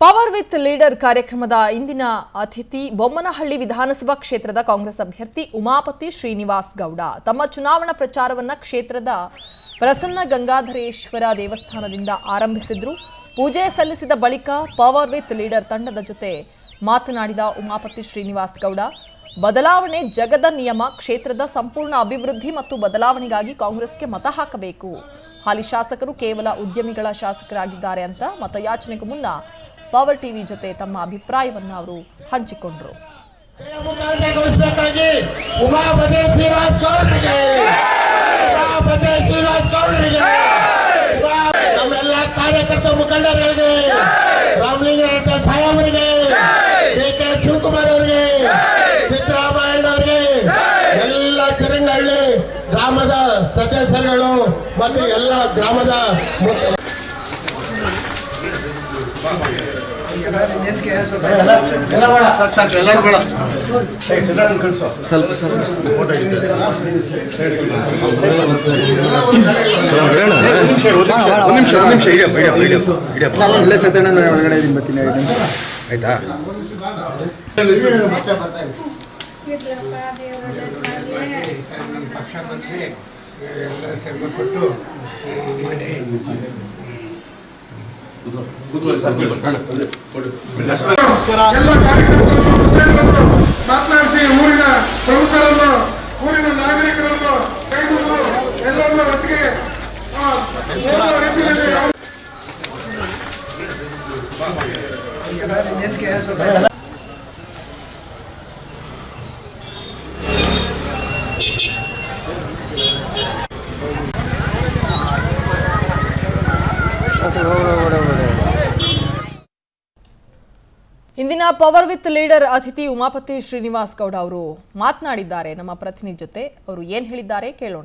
power with leader ಕಾರ್ಯಕ್ರಮದ ಇಂದಿನ ಅತಿಥಿ ಬೊಮ್ಮನಹಳ್ಳಿ ವಿಧಾನಸಭಾ ಕ್ಷೇತ್ರದ ಕಾಂಗ್ರೆಸ್ ಅಭ್ಯರ್ಥಿ ಉಮಾಪತಿ ಶ್ರೀನಿವಾಸ್ ಗೌಡ ತಮ್ಮ ಚುನಾವಣಾ ಪ್ರಚಾರವನ್ನ ಕ್ಷೇತ್ರದ ಪ್ರಸನ್ನ ಗಂಗಾಧರೇಶ್ವರ ದೇವಸ್ಥಾನದಿಂದ ಆರಂಭಿಸಿದ್ರು ಪೂಜೆ ಸಲ್ಲಿಸಿದ ಬಳಿಕ ಪವರ್ ವಿತ್ ಲೀಡರ್ ತಂಡದ ಜೊತೆ ಮಾತನಾಡಿದ ಉಮಾಪತಿ ಶ್ರೀನಿವಾಸ್ ಗೌಡ ಬದಲಾವಣೆ ಜಗದ ನಿಯಮ ಕ್ಷೇತ್ರದ ಸಂಪೂರ್ಣ ಅಭಿವೃದ್ಧಿ ಮತ್ತು ಬದಲಾವಣೆಗಾಗಿ ಕಾಂಗ್ರೆಸ್ಗೆ ಮತ ಹಾಕಬೇಕು ಹಾಲಿ ಶಾಸಕರು ಕೇವಲ ಉದ್ಯಮಿಗಳ ಶಾಸಕರಾಗಿದ್ದಾರೆ ಅಂತ ಮತಯಾಚನೆಗೂ ಮುನ್ನ ಪವರ್ ಟಿವಿ ಜೊತೆ ತಮ್ಮ ಅಭಿಪ್ರಾಯವನ್ನ ಅವರು ಹಂಚಿಕೊಂಡರು ಮುಖಾಂತರಗೊಳಿಸಬೇಕಾಗಿ ಉಮಾಪತಿ ಶ್ರೀನಿವಾಸ್ ಗೌಡರಿಗೆ ಉಮಾಪತಿ ಶ್ರೀನಿವಾಸ್ ಗೌಡರಿಗೆ ಉಮಾ- ನಮ್ಮೆಲ್ಲ ಕಾರ್ಯಕರ್ತ ಮುಖಂಡರಿಗೆ ರಾಮಲಿಂಗ ಸಾಯಮ್ಮರಿಗೆ ಡಿ ಕೆ ಶಿವಕುಮಾರ್ ಅವರಿಗೆ ಸಿದ್ದರಾಮಯ್ಯ ಅವರಿಗೆ ಎಲ್ಲ ಚಿರಂಗಹಳ್ಳಿ ಗ್ರಾಮದ ಸದಸ್ಯರುಗಳು ಮತ್ತು ಎಲ್ಲ ಗ್ರಾಮದ ಮುಖ- ಒಂದು ನಿಮಿಷ ಒಂದು ನಿಮಿಷ ಇಡಿಯಪ್ಪ ಇಡಿಯಪ್ಪ ಇಡಿಯಪ್ಪ ಇಡಿಯಪ್ಪ ಇಲ್ಲೇ ಸತ್ಯಣ್ಣ ಒಳಗಡೆ ಇದೀನಿ ಬರ್ತೀನಿ ಐದು ನಿಮಿಷ ಆಯ್ತಾ ಎಲ್ಲ ಕಾರ್ಯಕ್ರಮಗಳನ್ನು ಮುಖಂಡರನ್ನು ಮಾತನಾಡಿಸಿ ಊರಿನ ಪ್ರಮುಖರನ್ನು ಊರಿನ ನಾಗರಿಕರನ್ನು ಕೈಗೊಂಡು ಎಲ್ಲರನ್ನೂ ಒಟ್ಟಿಗೆ ಆ, ಓದುವ ರೀತಿಯಲ್ಲಿ ಯಾವ- ಇಂದಿನ ಪವರ್ ವಿತ್ ಲೀಡರ್ ಅತಿಥಿ ಉಮಾಪತಿ ಶ್ರೀನಿವಾಸ್ ಗೌಡ ಅವರು ಮಾತನಾಡಿದ್ದಾರೆ ನಮ್ಮ ಪ್ರತಿನಿಧಿ ಜೊತೆ ಅವರು ಏನ್ ಹೇಳಿದ್ದಾರೆ ಕೇಳೋಣ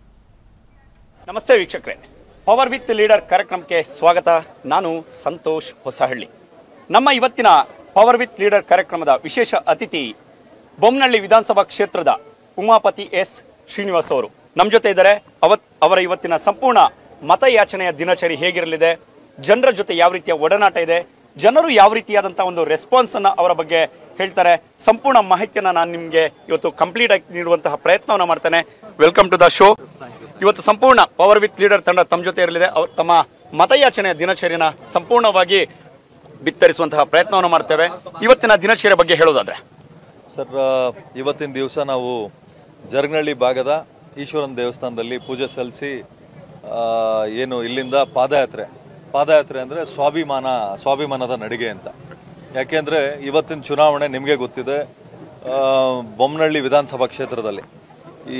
ನಮಸ್ತೆ ವೀಕ್ಷಕರೇ ಪವರ್ ವಿತ್ ಲೀಡರ್ ಕಾರ್ಯಕ್ರಮಕ್ಕೆ ಸ್ವಾಗತ ನಾನು ಸಂತೋಷ್ ಹೊಸಹಳ್ಳಿ ನಮ್ಮ ಇವತ್ತಿನ ಪವರ್ ವಿತ್ ಲೀಡರ್ ಕಾರ್ಯಕ್ರಮದ ವಿಶೇಷ ಅತಿಥಿ ಬೊಮ್ಮನಹಳ್ಳಿ ವಿಧಾನಸಭಾ ಕ್ಷೇತ್ರದ ಉಮಾಪತಿ ಎಸ್ ಶ್ರೀನಿವಾಸ್ ಅವರು ನಮ್ಮ ಜೊತೆ ಇದ್ದಾರೆ ಅವತ್ ಅವರ ಇವತ್ತಿನ ಸಂಪೂರ್ಣ ಮತಯಾಚನೆಯ ದಿನಚರಿ ಹೇಗಿರಲಿದೆ ಜನರ ಜೊತೆ ಯಾವ ರೀತಿಯ ಒಡನಾಟ ಇದೆ ಜನರು ಯಾವ ರೀತಿಯಾದಂತಹ ಒಂದು ರೆಸ್ಪಾನ್ಸ್ ಅನ್ನ ಅವರ ಬಗ್ಗೆ ಹೇಳ್ತಾರೆ ಸಂಪೂರ್ಣ ಮಾಹಿತಿಯನ್ನ ನಾನು ನಿಮಗೆ ಇವತ್ತು ಕಂಪ್ಲೀಟ್ ಆಗಿ ನೀಡುವಂತಹ ಪ್ರಯತ್ನವನ್ನ ಮಾಡ್ತೇನೆ ವೆಲ್ಕಮ್ ಟು ದ ಶೋ ಇವತ್ತು ಸಂಪೂರ್ಣ ಪವರ್ ವಿತ್ ಲೀಡರ್ ತಂಡ ತಮ್ಮ ಜೊತೆ ಇರಲಿದೆ ಅವ್ರು ತಮ್ಮ ಮತಯಾಚನೆಯ ದಿನಚರಿನ ಸಂಪೂರ್ಣವಾಗಿ ಬಿತ್ತರಿಸುವಂತಹ ಪ್ರಯತ್ನವನ್ನು ಮಾಡ್ತೇವೆ ಇವತ್ತಿನ ದಿನಚರಿಯ ಬಗ್ಗೆ ಹೇಳೋದಾದ್ರೆ ಸರ್ ಆ, ಇವತ್ತಿನ ದಿವಸ ನಾವು ಜರಗನಹಳ್ಳಿ ಭಾಗದ ಈಶ್ವರನ ದೇವಸ್ಥಾನದಲ್ಲಿ ಪೂಜೆ ಸಲ್ಲಿಸಿ ಆ, ಏನು ಇಲ್ಲಿಂದ ಪಾದಯಾತ್ರೆ ಪಾದಯಾತ್ರೆ ಅಂದರೆ ಸ್ವಾಭಿಮಾನ ಸ್ವಾಭಿಮಾನದ ನಡಿಗೆ ಅಂತ ಯಾಕೆಂದರೆ ಇವತ್ತಿನ ಚುನಾವಣೆ ನಿಮಗೆ ಗೊತ್ತಿದೆ ಆ, ಬೊಮ್ಮನಹಳ್ಳಿ ವಿಧಾನಸಭಾ ಕ್ಷೇತ್ರದಲ್ಲಿ ಈ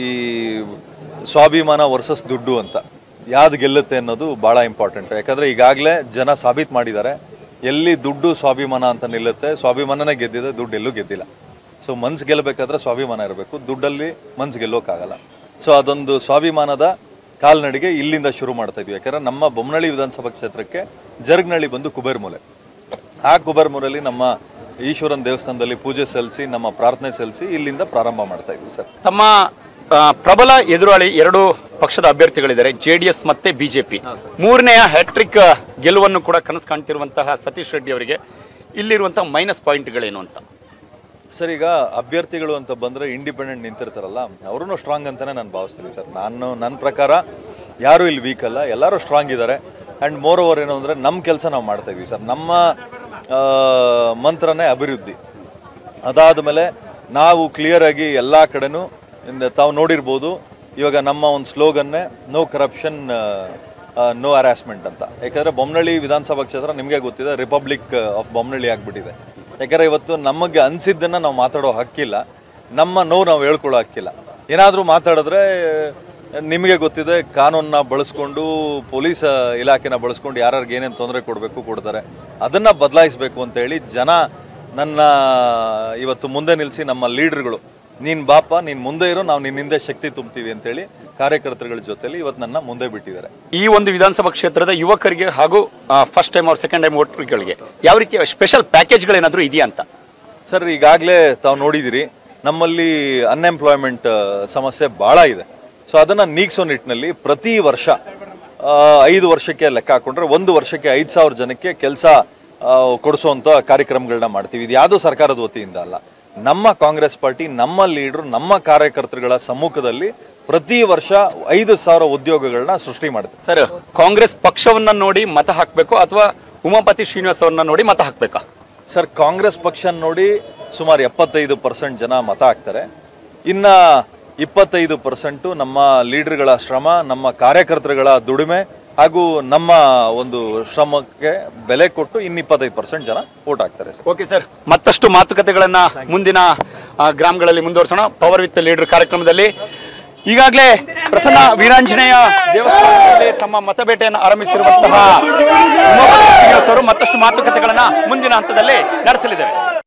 ಸ್ವಾಭಿಮಾನ ವರ್ಸಸ್ ದುಡ್ಡು ಅಂತ ಯಾವ್ದು ಗೆಲ್ಲುತ್ತೆ ಅನ್ನೋದು ಭಾಳ ಇಂಪಾರ್ಟೆಂಟ್ ಯಾಕಂದರೆ ಈಗಾಗಲೇ ಜನ ಸಾಬೀತು ಮಾಡಿದ್ದಾರೆ ಎಲ್ಲಿ ದುಡ್ಡು ಸ್ವಾಭಿಮಾನ ಅಂತ ನಿಲ್ಲುತ್ತೆ ಸ್ವಾಭಿಮಾನನೇ ಗೆದ್ದಿದೆ ದುಡ್ಡು ಎಲ್ಲೂ ಗೆದ್ದಿಲ್ಲ ಸೊ ಮನ್ಸು ಗೆಲ್ಲಬೇಕಾದ್ರೆ ಸ್ವಾಭಿಮಾನ ಇರಬೇಕು ದುಡ್ಡಲ್ಲಿ ಮನ್ಸು ಗೆಲ್ಲೋಕ್ಕಾಗಲ್ಲ ಸೊ ಅದೊಂದು ಸ್ವಾಭಿಮಾನದ ಕಾಲ್ನಡಿಗೆ ಇಲ್ಲಿಂದ ಶುರು ಮಾಡ್ತಾ ಇದ್ವಿ ಯಾಕಂದ್ರೆ ನಮ್ಮ ಬೊಮ್ಮನಹಳ್ಳಿ ವಿಧಾನಸಭಾ ಕ್ಷೇತ್ರಕ್ಕೆ ಜರಗ್ನಹಳ್ಳಿ ಬಂದು ಕುಬೇರ್ಮೂಲೆ ಆ ಕುಬೇರ್ಮೂಲೆಯಲ್ಲಿ ನಮ್ಮ ಈಶ್ವರನ ದೇವಸ್ಥಾನದಲ್ಲಿ ಪೂಜೆ ಸಲ್ಲಿಸಿ ನಮ್ಮ ಪ್ರಾರ್ಥನೆ ಸಲ್ಲಿಸಿ ಇಲ್ಲಿಂದ ಪ್ರಾರಂಭ ಮಾಡ್ತಾ ಇದ್ವಿ ಸರ್ ತಮ್ಮ ಆ, ಪ್ರಬಲ ಎದುರಾಳಿ ಎರಡು ಪಕ್ಷದ ಅಭ್ಯರ್ಥಿಗಳಿದ್ದಾರೆ ಜೆ ಡಿ ಎಸ್ ಮತ್ತೆ ಬಿಜೆಪಿ ಮೂರನೆಯ ಹ್ಯಾಟ್ರಿಕ್ ಗೆಲುವನ್ನು ಕೂಡ ಕನಸು ಕಾಣ್ತಿರುವಂತಹ ಸತೀಶ್ ರೆಡ್ಡಿ ಅವರಿಗೆ ಇಲ್ಲಿರುವಂತಹ ಮೈನಸ್ ಪಾಯಿಂಟ್ಗಳೇನು ಅಂತ ಸರ್ ಈಗ ಅಭ್ಯರ್ಥಿಗಳು ಅಂತ ಬಂದ್ರೆ ಇಂಡಿಪೆಂಡೆಂಟ್ ನಿಂತಿರ್ತಾರಲ್ಲ ಅವರು ಸ್ಟ್ರಾಂಗ್ ಅಂತಾನೆ ನಾನು ಭಾವಿಸ್ತೀನಿ ಸರ್ ನಾನು ನನ್ನ ಪ್ರಕಾರ ಯಾರು ಇಲ್ಲಿ ವೀಕ್ ಅಲ್ಲ ಎಲ್ಲರೂ ಸ್ಟ್ರಾಂಗ್ ಇದ್ದಾರೆ ಆ್ಯಂಡ್ ಮೋರ್ ಓವರ್ ಏನು ಅಂದರೆ ನಮ್ಮ ಕೆಲಸ ನಾವು ಮಾಡ್ತಾ ಇದೀವಿ ಸರ್ ನಮ್ಮ ಆ, ಮಂತ್ರನೇ ಅಭಿವೃದ್ಧಿ ಅದಾದ ಮೇಲೆ ನಾವು ಕ್ಲಿಯರ್ ಆಗಿ ಎಲ್ಲ ಕಡೆನೂ ಇನ್ನು ತಾವು ನೋಡಿರ್ಬೋದು ಇವಾಗ ನಮ್ಮ ಒಂದು ಸ್ಲೋಗನ್ನೇ ನೋ ಕರಪ್ಷನ್ ನೋ ಹರಾಸ್ಮೆಂಟ್ ಅಂತ ಯಾಕಂದ್ರೆ ಬೊಮ್ಮನಹಳ್ಳಿ ವಿಧಾನಸಭಾ ಕ್ಷೇತ್ರ ನಿಮಗೆ ಗೊತ್ತಿದೆ ರಿಪಬ್ಲಿಕ್ ಆಫ್ ಬೊಮ್ಮನಹಳ್ಳಿ ಆಗ್ಬಿಟ್ಟಿದೆ ಯಾಕಂದ್ರೆ ಇವತ್ತು ನಮಗೆ ಅನ್ಸಿದ್ದನ್ನ ನಾವು ಮಾತಾಡೋ ಹಕ್ಕಿಲ್ಲ ನಮ್ಮ ನೋವು ನಾವು ಹೇಳ್ಕೊಳ್ಳೋ ಹಕ್ಕಿಲ್ಲ ಏನಾದರೂ ಮಾತಾಡಿದ್ರೆ ನಿಮಗೆ ಗೊತ್ತಿದೆ ಕಾನೂನನ್ನ ಬಳಸ್ಕೊಂಡು ಪೊಲೀಸ್ ಇಲಾಖೆನ ಬಳಸ್ಕೊಂಡು ಯಾರ್ಯಾರಿಗೆ ಏನೇನು ತೊಂದರೆ ಕೊಡಬೇಕು ಕೊಡ್ತಾರೆ ಅದನ್ನ ಬದಲಾಯಿಸಬೇಕು ಅಂತ ಹೇಳಿ ಜನ ನನ್ನ ಇವತ್ತು ಮುಂದೆ ನಿಲ್ಲಿಸಿ ನಮ್ಮ ಲೀಡರ್ಗಳು ನೀನ್ ಬಾಪ ನೀನ್ ಮುಂದೆ ಇರೋ ನಾವು ನಿನ್ನ ಹಿಂದೆ ಶಕ್ತಿ ತುಂಬ್ತೀವಿ ಅಂತೇಳಿ ಕಾರ್ಯಕರ್ತರುಗಳ ಜೊತೆಲಿ ಇವತ್ತು ನನ್ನ ಮುಂದೆ ಬಿಟ್ಟಿದ್ದಾರೆ ಈ ಒಂದು ವಿಧಾನಸಭಾ ಕ್ಷೇತ್ರದ ಯುವಕರಿಗೆ ಹಾಗೂ ಫಸ್ಟ್ ಟೈಮ್ ಅವ್ರ ಸೆಕೆಂಡ್ ಟೈಮ್ ವೋಟರ್ಗಳಿಗೆ ಯಾವ ರೀತಿಯ ಸ್ಪೆಷಲ್ ಪ್ಯಾಕೇಜ್ಗಳೇನಾದರೂ ಇದೆಯಾ ಅಂತ ಸರ್ ಈಗಾಗಲೇ ತಾವು ನೋಡಿದಿರಿ ನಮ್ಮಲ್ಲಿ ಅನ್ಎಂಪ್ಲಾಯ್ಮೆಂಟ್ ಸಮಸ್ಯೆ ಬಹಳ ಇದೆ ಸೊ ಅದನ್ನ ನೀಗಿಸೋ ನಿಟ್ಟಿನಲ್ಲಿ ಪ್ರತಿ ವರ್ಷ ಆ, ಐದು ವರ್ಷಕ್ಕೆ ಲೆಕ್ಕ ಹಾಕೊಂಡ್ರೆ ಒಂದು ವರ್ಷಕ್ಕೆ ಐದು ಸಾವಿರ ಜನಕ್ಕೆ ಕೆಲಸ ಆ, ಕೊಡಿಸುವಂತ ಕಾರ್ಯಕ್ರಮಗಳನ್ನ ಮಾಡ್ತೀವಿ ಇದು ಯಾವುದೋ ಸರ್ಕಾರದ ವತಿಯಿಂದ ಅಲ್ಲ ನಮ್ಮ ಕಾಂಗ್ರೆಸ್ ಪಾರ್ಟಿ ನಮ್ಮ ಲೀಡರ್ ನಮ್ಮ ಕಾರ್ಯಕರ್ತರುಗಳ ಸಮ್ಮುಖದಲ್ಲಿ ಪ್ರತಿ ವರ್ಷ ಐದು ಸಾವಿರ ಉದ್ಯೋಗಗಳನ್ನ ಸೃಷ್ಟಿ ಮಾಡುತ್ತೆ ಸರ್ ಕಾಂಗ್ರೆಸ್ ಪಕ್ಷವನ್ನ ನೋಡಿ ಮತ ಹಾಕ್ಬೇಕು ಅಥವಾ ಉಮಾಪತಿ ಶ್ರೀನಿವಾಸ್ ಅವ್ರನ್ನ ನೋಡಿ ಮತ ಹಾಕ್ಬೇಕಾ ಸರ್ ಕಾಂಗ್ರೆಸ್ ಪಕ್ಷ ನೋಡಿ ಸುಮಾರು ಎಪ್ಪತ್ತೈದು ಪರ್ಸೆಂಟ್ ಜನ ಮತ ಹಾಕ್ತಾರೆ ಇನ್ನ ಇಪ್ಪತ್ತೈದು ಪರ್ಸೆಂಟು ನಮ್ಮ ಲೀಡರ್ಗಳ ಶ್ರಮ ನಮ್ಮ ಕಾರ್ಯಕರ್ತರುಗಳ ದುಡಿಮೆ ಹಾಗೂ ನಮ್ಮ ಒಂದು ಶ್ರಮಕ್ಕೆ ಬೆಲೆ ಕೊಟ್ಟು ಇನ್ನು ಇಪ್ಪತ್ತೈದು ಪರ್ಸೆಂಟ್ ಜನ ವೋಟ್ ಹಾಕ್ತಾರೆ ಸರ್ ಓಕೆ ಸರ್ ಮತ್ತಷ್ಟು ಮಾತುಕತೆಗಳನ್ನ ಮುಂದಿನ ಆ, ಗ್ರಾಮಗಳಲ್ಲಿ ಮುಂದುವರಿಸೋಣ ಪವರ್ ವಿತ್ ಲೀಡರ್ ಕಾರ್ಯಕ್ರಮದಲ್ಲಿ ಈಗಾಗಲೇ ಪ್ರಸನ್ನ ವೀರಾಂಜನೇಯ ದೇವಸ್ಥಾನದಲ್ಲಿ ತಮ್ಮ ಮತಬೇಟೆಯನ್ನು ಆರಂಭಿಸಿರುವಂತಹ ಉಮಾಪತಿ ಶ್ರೀನಿವಾಸ್ ಅವರು ಮತ್ತಷ್ಟು ಮಾತುಕತೆಗಳನ್ನ ಮುಂದಿನ ಹಂತದಲ್ಲಿ ನಡೆಸಲಿದ್ದಾರೆ